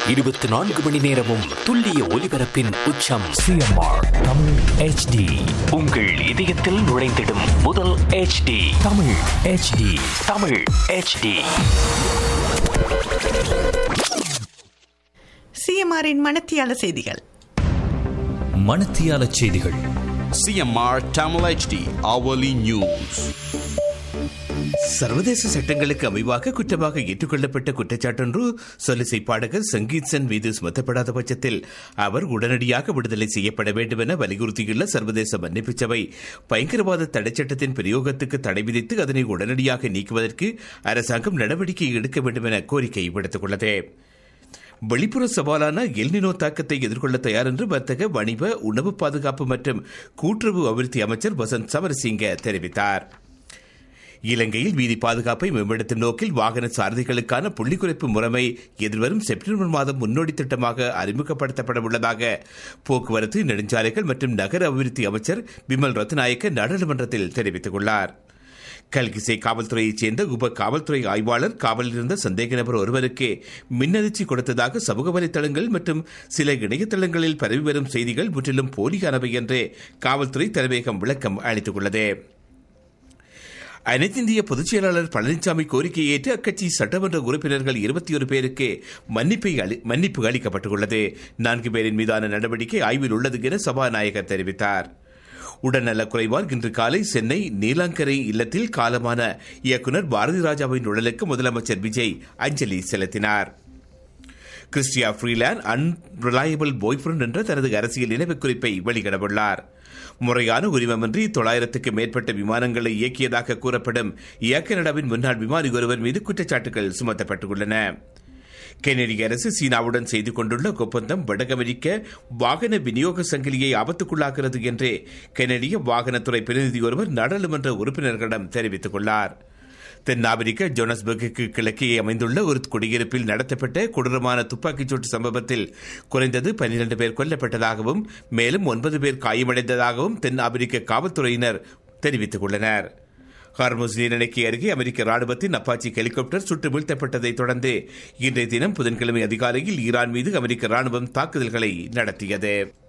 இருபத்தி நான்கு மணி நேரமும் துல்லிய ஒலிபரப்பின் உச்சம் சிஎம்ஆர் தமிழ் ஹெச்டி உங்கள் இதயத்தில் நுழைந்திடும் முதல் HD Tamil HD Tamil HD சிஎம்ஆரின் மனத்தியால செய்திகள் மணத்தியால செய்திகள் CMR Tamil HD hourly news. சர்வதேச சட்டங்களுக்கு அமைவாக குற்றமாக ஏற்றுக்கொள்ளப்பட்ட குற்றச்சாட்டொன்று சொலிசை பாடகர் சங்கீத் சென் மீது சுமத்தப்படாத பட்சத்தில் அவர் உடனடியாக விடுதலை செய்யப்பட வேண்டும் என வலியுறுத்தியுள்ள சர்வதேச மன்னிப்பு சபை பயங்கரவாத தடைச்சட்டத்தின் பிரயோகத்துக்கு தடை விதித்து அதனை உடனடியாக நீக்குவதற்கு அரசாங்கம் நடவடிக்கை எடுக்க வேண்டும் என கோரிக்கை விடுத்துள்ளது வெளிப்புற சவாலான எல்னினோ தாக்கத்தை எதிர்கொள்ள தயார் என்று வர்த்தக வணிக உணவு பாதுகாப்பு மற்றும் கூட்டுறவு அபிவிருத்தி அமைச்சர் வசந்த் சமரசிங்க தெரிவித்தார் இலங்கையில் வீதி பாதுகாப்பை மேம்படுத்தும் நோக்கில் வாகன சாரதிகளுக்கான புள்ளி குறைப்பு முறைமை எதிர்வரும் செப்டம்பர் மாதம் முன்னோடி திட்டமாக அறிமுகப்படுத்தப்பட உள்ளதாக போக்குவரத்து நெடுஞ்சாலைகள் மற்றும் நகர அபிவிருத்தி அமைச்சர் பிமல் ரத்நாயக்க நாடாளுமன்றத்தில் தெரிவித்துள்ளார் கல்கிசை காவல்துறையைச் சேர்ந்த உப காவல்துறை ஆய்வாளர் காவலில் இருந்த சந்தேக நபர் ஒருவருக்கு மின்னதிர்ச்சி கொடுத்ததாக சமூக வலைதளங்கள் மற்றும் சில இணையதளங்களில் பரவி வரும் செய்திகள் முற்றிலும் போலியானவை என்று காவல்துறை தலைமையகம் விளக்கம் அளித்துள்ளது அனைத்திந்திய பொதுச் செயலாளர் பழனிசாமி கோரிக்கையை ஏற்று அக்கட்சி சட்டமன்ற உறுப்பினர்கள் இருபத்தி ஒரு பேருக்கு மன்னிப்பை அளி- மன்னிப்பு அளிக்கப்பட்டுள்ளது நான்கு பேரின் மீதான நடவடிக்கை ஆய்வில் உள்ளது என சபாநாயகர் தெரிவித்தார் உடல்நலக் குறைவால் இன்று காலை சென்னை நீலாங்கரை இல்லத்தில் காலமான இயக்குனர் பாரதி ராஜாவின் உடலுக்கு முதலமைச்சர் விஜய் அஞ்சலி செலுத்தினார் கிறிஸ்டியா ஃப்ரீலாண்ட் அன்ரிலையபிள் பாய்ஃப்ரெண்ட் என்ற தனது அரசியல் நினைவுக் குறிப்பை வெளியிடவுள்ளார் முறையான உரிமமின்றி தொள்ளாயிரத்துக்கு மேற்பட்ட விமானங்களை இயக்கியதாக கூறப்படும் ஏர் கனடாவின் முன்னாள் விமானி ஒருவர் மீது குற்றச்சாட்டுகள் சுமத்தப்பட்டுள்ளன கெனடிய அரசு சீனாவுடன் செய்து கொண்டுள்ள ஒப்பந்தம் வடக்கு அமெரிக்க வாகன விநியோக சங்கிலியை ஆபத்துக்குள்ளாகிறது என்று கெனடிய வாகனத்துறை பிரதிநிதி ஒருவர் நாடாளுமன்ற உறுப்பினர்களிடம் தெரிவித்துள்ளார் தென்னாப்பிரிக்க ஜோனஸ்பர்க்கு கிழக்கே அமைந்துள்ள ஒரு குடியிருப்பில் நடத்தப்பட்ட கொடூரமான துப்பாக்கிச்சூட்டு சம்பவத்தில் குறைந்தது பன்னிரண்டு பேர் கொல்லப்பட்டதாகவும் மேலும் ஒன்பது பேர் காயமடைந்ததாகவும் தென்னாப்பிரிக்க காவல்துறையினர் தெரிவித்துள்ளனர் ஹார்முஸ் நீரிணைக்கு அருகே அமெரிக்க ராணுவத்தின் அப்பாச்சி ஹெலிகாப்டர் சுட்டு வீழ்த்தப்பட்டதைத் தொடர்ந்து இன்றைய தினம் புதன்கிழமை அதிகாலையில் ஈரான் மீது அமெரிக்க ராணுவம் தாக்குதல்களை நடத்தியது